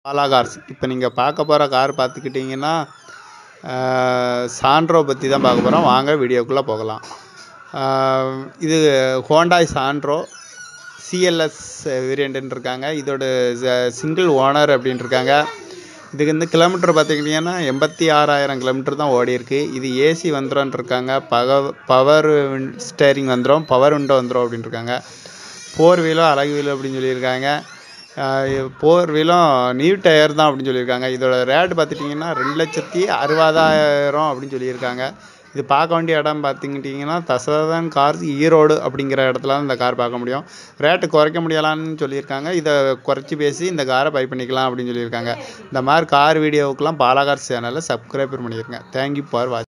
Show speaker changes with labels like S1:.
S1: Bala cars இப்போ நீங்கள் பார்க்க போகிற கார் பார்த்துக்கிட்டிங்கன்னா சாண்ட்ரோ பற்றி தான் பார்க்க போகிறோம் வாங்க வீடியோக்குள்ளே போகலாம் ஆஹ் இது ஹோண்டாய் சாண்ட்ரோ சிஎல்எஸ் வேரியண்ட்டுன்னு இருக்காங்க இதோட சிங்கிள் ஓனர் அப்படின்னு இருக்காங்க இதுக்கு வந்து கிலோமீட்டர் பார்த்துக்கிட்டிங்கன்னா எண்பத்தி ஆறாயிரம் கிலோமீட்டர் தான் ஓடி இருக்கு இது ஏசி வந்துடும் இருக்காங்க பக பவர் ஸ்டேரிங் வந்துடும் பவர் விண்டோ வந்துடும் அப்படின்னு இருக்காங்க ஃபோர் வீலும் அழகு வீலும் அப்படின்னு சொல்லியிருக்காங்க ஃபோர் வீலும் நியூ டயர் தான் அப்படின்னு சொல்லியிருக்காங்க இதோட ரேட் பார்த்துட்டிங்கன்னா ரெண்டு லட்சத்தி அறுபதாயிரம் அப்படின்னு சொல்லியிருக்காங்க இது பார்க்க வேண்டிய இடம் பார்த்துக்கிட்டிங்கன்னா தசரதன் கார்ஸ் ஈரோடு அப்படிங்கிற இடத்துல தான் இந்த கார் பார்க்க முடியும் ரேட்டு குறைக்க முடியலான்னு சொல்லியிருக்காங்க இதை குறைச்சி பேசி இந்த காரை பை பண்ணிக்கலாம் அப்படின்னு சொல்லியிருக்காங்க இந்த மாதிரி கார் வீடியோவுக்கெல்லாம் பாலாகார் சேனலை சப்ஸ்கிரைபர் பண்ணியிருக்கேன் தேங்க்யூ ஃபார் வாட்ச்